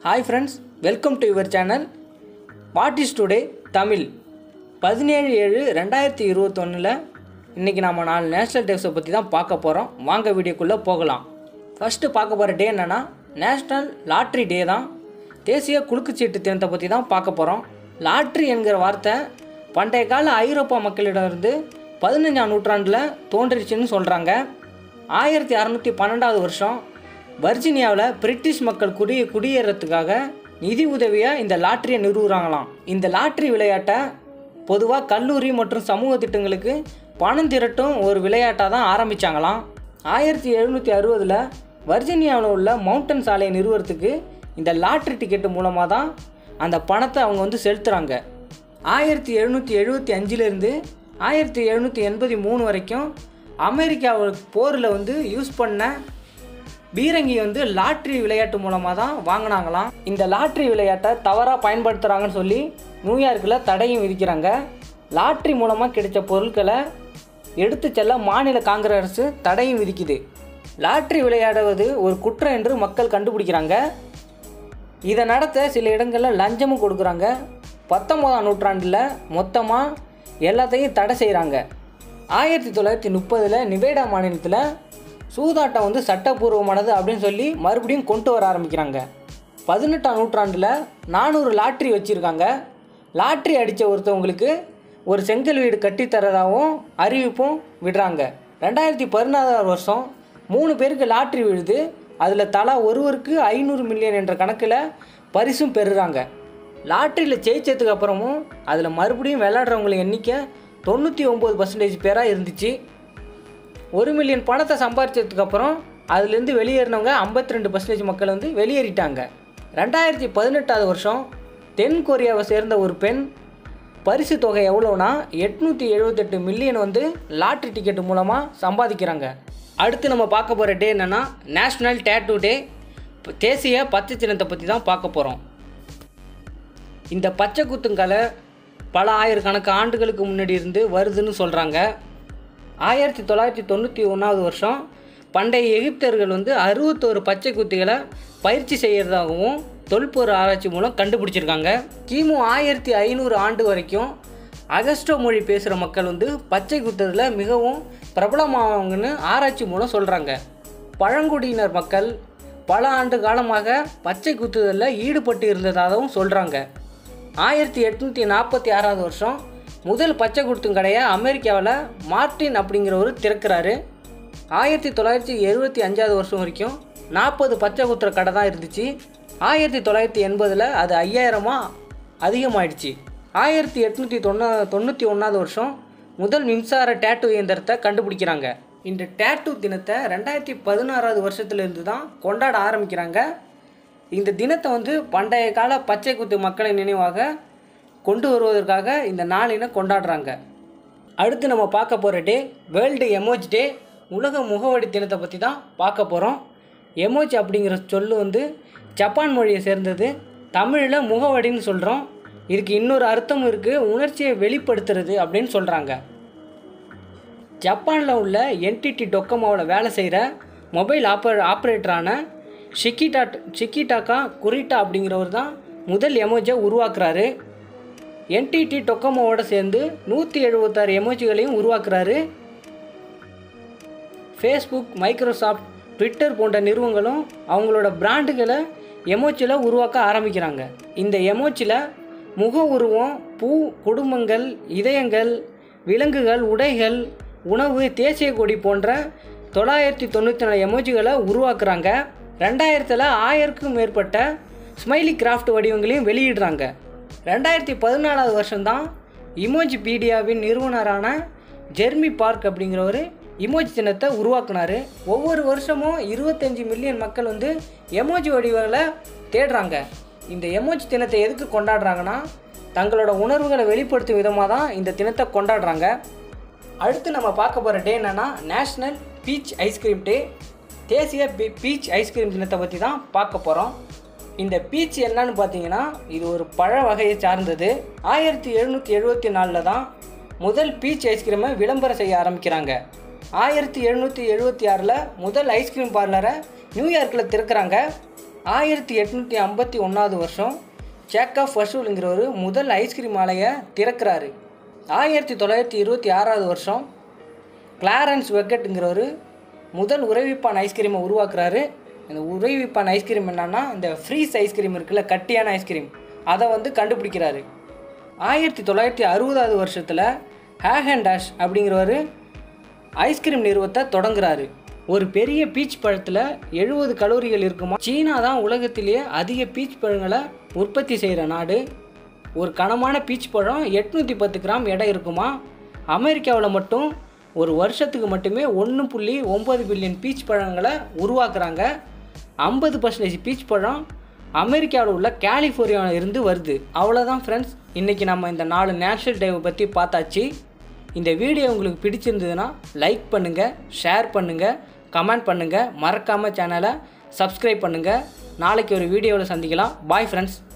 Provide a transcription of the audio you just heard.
hi friends welcome to your channel what is today Tamil பதினேழு ஏழு ரெண்டாயிரத்தி இருபத்தொன்னில் இன்றைக்கி நம்ம நாலு நேஷ்னல் டேஸை பற்றி தான் பார்க்க போகிறோம் வாங்க வீடியோக்குள்ளே போகலாம் ஃபஸ்ட்டு பார்க்க போகிற டே என்னென்னா நேஷ்னல் லாட்ரி டே தான் தேசிய குலுக்குச்சீட்டு தினத்தை பற்றி தான் பார்க்க போகிறோம் லாட்ரி என்கிற வார்த்தை பண்டைய கால ஐரோப்பா மக்களிடமிருந்து பதினஞ்சாம் நூற்றாண்டில் தோன்றிச்சுன்னு சொல்கிறாங்க ஆயிரத்தி அறநூற்றி பன்னெண்டாவது வருஷம் வர்ஜீனியாவில் பிரிட்டிஷ் மக்கள் குடி குடியேறத்துக்காக நிதி உதவியாக இந்த லாட்டரியை நிறுவுறாங்களாம் இந்த லாட்டரி விளையாட்டை பொதுவாக கல்லூரி மற்றும் சமூக திட்டங்களுக்கு பணம் திரட்டும் ஒரு விளையாட்டாக தான் ஆரம்பித்தாங்களாம் ஆயிரத்தி எழுநூற்றி அறுபதில் வர்ஜீனியாவில் உள்ள மவுண்டன் சாலையை நிறுவறதுக்கு இந்த லாட்ரி டிக்கெட்டு மூலமாக தான் அந்த பணத்தை அவங்க வந்து செலுத்துகிறாங்க ஆயிரத்தி எழுநூற்றி எழுபத்தி அஞ்சுலேருந்து ஆயிரத்தி எழுநூற்றி எண்பத்தி மூணு வரைக்கும் அமெரிக்காவுக்கு போரில் வந்து யூஸ் பண்ண பீரங்கி வந்து லாட்ரி விளையாட்டு மூலமாக தான் வாங்கினாங்களாம் இந்த லாட்ரி விளையாட்டை தவறாக பயன்படுத்துகிறாங்கன்னு சொல்லி நியூயார்க்கில் தடையும் விதிக்கிறாங்க லாட்ரி மூலமாக கிடைச்ச பொருட்களை எடுத்து செல்ல மாநில காங்கிரஸ் அரசு தடையும் விதிக்குது லாட்ரி விளையாடுவது ஒரு குற்றம் என்று மக்கள் கண்டுபிடிக்கிறாங்க இதை நடத்த சில இடங்களில் லஞ்சமும் கொடுக்குறாங்க பத்தொம்போதாம் நூற்றாண்டில் மொத்தமாக எல்லாத்தையும் தடை செய்கிறாங்க ஆயிரத்தி தொள்ளாயிரத்தி முப்பதில் நிவேடா மாநிலத்தில் சூதாட்டம் வந்து சட்டப்பூர்வமானது அப்படின்னு சொல்லி மறுபடியும் கொண்டு வர ஆரம்பிக்கிறாங்க பதினெட்டாம் நூற்றாண்டில் நானூறு லாட்ரி வச்சுருக்காங்க லாட்ரி அடித்த ஒருத்தவங்களுக்கு ஒரு செங்கல் வீடு கட்டித்தரதாகவும் அறிவிப்பும் விடுறாங்க ரெண்டாயிரத்தி பதினாறாவது வருஷம் மூணு பேருக்கு லாட்ரி விழுது அதில் தலா ஒருவருக்கு ஐநூறு மில்லியன் என்ற கணக்கில் பரிசும் பெறுறாங்க லாட்ரியில் ஜெயிச்சதுக்கு அப்புறமும் அதில் மறுபடியும் விளையாடுறவங்கள எண்ணிக்கை தொண்ணூற்றி ஒம்பது பர்சன்டேஜ் பேராக இருந்துச்சு ஒரு மில்லியன் பணத்தை சம்பாரிச்சதுக்கு அப்புறம் அதுலேருந்து வெளியேறினவங்க ஐம்பத்தி ரெண்டு பர்சன்டேஜ் மக்கள் வந்து வெளியேறிட்டாங்க ரெண்டாயிரத்தி பதினெட்டாவது வருஷம் தென் கொரியாவை சேர்ந்த ஒரு பெண் பரிசு தொகை எவ்வளோனா எட்நூற்றி எழுபத்தெட்டு மில்லியன் வந்து லாட்ரி டிக்கெட் மூலமாக சம்பாதிக்கிறாங்க அடுத்து நம்ம பார்க்க போகிற டே என்னென்னா நேஷ்னல் டேட்டூ டே தேசிய பச்சை சின்னத்தை பற்றி தான் பார்க்க போகிறோம் இந்த பச்சை குத்துங்கலை பல ஆயிரக்கணக்கு ஆண்டுகளுக்கு முன்னாடி இருந்து வருதுன்னு சொல்கிறாங்க ஆயிரத்தி தொள்ளாயிரத்தி தொண்ணூற்றி ஒன்றாவது வருஷம் பண்டைய எகிப்தர்கள் வந்து அறுபத்தோரு பச்சை குத்திகளை பயிற்சி செய்கிறதாகவும் தொல்பொருள் ஆராய்ச்சி மூலம் கண்டுபிடிச்சிருக்காங்க கிமு ஆயிரத்தி ஐநூறு ஆண்டு வரைக்கும் அகஸ்டோ மொழி பேசுகிற மக்கள் வந்து பச்சை குத்துறதுல மிகவும் பிரபலமானவங்கன்னு ஆராய்ச்சி மூலம் சொல்கிறாங்க பழங்குடியினர் மக்கள் பல ஆண்டு காலமாக பச்சை குத்துதலில் ஈடுபட்டு இருந்ததாகவும் சொல்கிறாங்க ஆயிரத்தி எட்நூற்றி நாற்பத்தி ஆறாவது வருஷம் முதல் பச்சை குத்தும் கடையை அமெரிக்காவில் மார்டின் அப்படிங்கிறவர் திறக்கிறாரு ஆயிரத்தி தொள்ளாயிரத்தி எழுபத்தி அஞ்சாவது வருஷம் வரைக்கும் நாற்பது பச்சை குத்துற கடை தான் இருந்துச்சு ஆயிரத்தி தொள்ளாயிரத்தி எண்பதில் அது ஐயாயிரமாக அதிகமாயிடுச்சு ஆயிரத்தி எட்நூற்றி தொண்ணூ தொண்ணூற்றி ஒன்றாவது வருஷம் முதல் மின்சார டேட்டு இயந்திரத்தை கண்டுபிடிக்கிறாங்க இந்த டேட்டு தினத்தை ரெண்டாயிரத்தி பதினாறாவது வருஷத்துலேருந்து தான் கொண்டாட ஆரம்பிக்கிறாங்க இந்த தினத்தை வந்து பண்டைய கால பச்சை குத்து மக்களை நினைவாக கொண்டு வருவதற்காக இந்த நாளினை கொண்டாடுறாங்க அடுத்து நம்ம பார்க்க போகிற டே வேர்ல்டு எமோஜ் டே உலக முகவடி தினத்தை பற்றி தான் பார்க்க போகிறோம் எமோஜ் அப்படிங்கிற சொல்லு வந்து ஜப்பான் மொழியை சேர்ந்தது தமிழில் முகவடின்னு சொல்கிறோம் இதுக்கு இன்னொரு அர்த்தம் இருக்குது உணர்ச்சியை வெளிப்படுத்துறது அப்படின்னு சொல்கிறாங்க ஜப்பானில் உள்ள என்டிடி டொக்கோமோவில் வேலை செய்கிற மொபைல் ஆப்பரே ஆப்ரேட்டரான ஷிக்கிட்டா ஷிக்கிட்டாக்கா குரிட்டா அப்படிங்கிறவர் தான் முதல் எமோஜை உருவாக்குறாரு என்டிடி டொக்கோமோவோட சேர்ந்து நூற்றி எழுபத்தாறு எமோஜிகளையும் உருவாக்குறாரு ஃபேஸ்புக் மைக்ரோசாஃப்ட் ட்விட்டர் போன்ற நிறுவனங்களும் அவங்களோட பிராண்டுகளை எமோச்சில் உருவாக்க ஆரம்பிக்கிறாங்க இந்த எமோச்சில் முக உருவம் பூ குடும்பங்கள் இதயங்கள் விலங்குகள் உடைகள் உணவு தேசிய கொடி போன்ற தொள்ளாயிரத்தி தொண்ணூற்றி நாலு எமோஜிகளை உருவாக்குறாங்க ரெண்டாயிரத்தில் ஆயிரக்கும் மேற்பட்ட ஸ்மைலி கிராஃப்ட் வடிவங்களையும் வெளியிடுறாங்க ரெண்டாயிரத்தி பதினாலாவது வருஷம்தான் இமோஜி பீடியாவின் நிறுவனரான ஜெர்மி பார்க் அப்படிங்கிறவர் இமோஜி சின்னத்தை உருவாக்குனார் ஒவ்வொரு வருஷமும் இருபத்தஞ்சி மில்லியன் மக்கள் வந்து எமோஜி வடிவங்களை தேடுறாங்க இந்த எமோஜி தினத்தை எதுக்கு கொண்டாடுறாங்கன்னா தங்களோட உணர்வுகளை வெளிப்படுத்தும் விதமாக தான் இந்த தினத்தை கொண்டாடுறாங்க அடுத்து நம்ம பார்க்க போகிற டே என்னென்னா நேஷ்னல் பீச் ஐஸ்கிரீம் டே தேசிய பீ பீச் ஐஸ்கிரீம் தினத்தை பற்றி தான் பார்க்க போகிறோம் இந்த பீச் என்னன்னு பார்த்தீங்கன்னா இது ஒரு பழ வகையை சார்ந்தது ஆயிரத்தி எழுநூற்றி எழுபத்தி நாலில் தான் முதல் பீச் ஐஸ்கிரீமை விளம்பரம் செய்ய ஆரம்பிக்கிறாங்க ஆயிரத்தி எழுநூற்றி எழுபத்தி ஆறில் முதல் ஐஸ்கிரீம் பார்லரை நியூயார்க்கில் திறக்கிறாங்க ஆயிரத்தி எட்நூற்றி ஐம்பத்தி ஒன்றாவது வருஷம் ஜேக்கப் ஃபஷூலுங்கிறவர் முதல் ஐஸ்கிரீம் ஆலையை திறக்கிறாரு ஆயிரத்தி தொள்ளாயிரத்தி இருபத்தி ஆறாவது வருஷம் கிளாரன்ஸ் வெக்கெட்டுங்கிறவர் முதல் உறைவிப்பான் ஐஸ்கிரீமை உருவாக்குறாரு இந்த உறைவிப்பான் ஐஸ்கிரீம் என்னன்னா இந்த ஃப்ரீஸ் ஐஸ்கிரீம் இருக்குல்ல கட்டியான ஐஸ்கிரீம் அதை வந்து கண்டுபிடிக்கிறாரு ஆயிரத்தி தொள்ளாயிரத்தி அறுபதாவது வருஷத்தில் ஹேஹன் டாஷ் அப்படிங்கிறவர் ஐஸ்கிரீம் நிறுவத்தை தொடங்குறாரு ஒரு பெரிய பீச் பழத்தில் எழுபது கலோரிகள் இருக்குமா சீனா தான் உலகத்திலேயே அதிக பீச் பழங்களை உற்பத்தி செய்கிற நாடு ஒரு கனமான பீச் பழம் எட்நூற்றி பத்து கிராம் எடை இருக்குமா அமெரிக்காவில் மட்டும் ஒரு வருஷத்துக்கு மட்டுமே ஒன்று புள்ளி ஒம்பது பில்லியன் பீச் பழங்களை உருவாக்குறாங்க ஐம்பது பர்சன்டேஜ் பீச் பழம் அமெரிக்காவில் உள்ள கலிஃபோர்னியாவில் இருந்து வருது அவ்வளோதான் ஃப்ரெண்ட்ஸ் இன்றைக்கி நம்ம இந்த நாலு நேஷனல் டேவை பற்றி பார்த்தாச்சு இந்த வீடியோ உங்களுக்கு பிடிச்சிருந்ததுன்னா லைக் பண்ணுங்கள் ஷேர் பண்ணுங்கள் கமெண்ட் பண்ணுங்கள் மறக்காமல் சேனலை சப்ஸ்கிரைப் பண்ணுங்கள் நாளைக்கு ஒரு வீடியோவில் சந்திக்கலாம் பாய் ஃப்ரெண்ட்ஸ்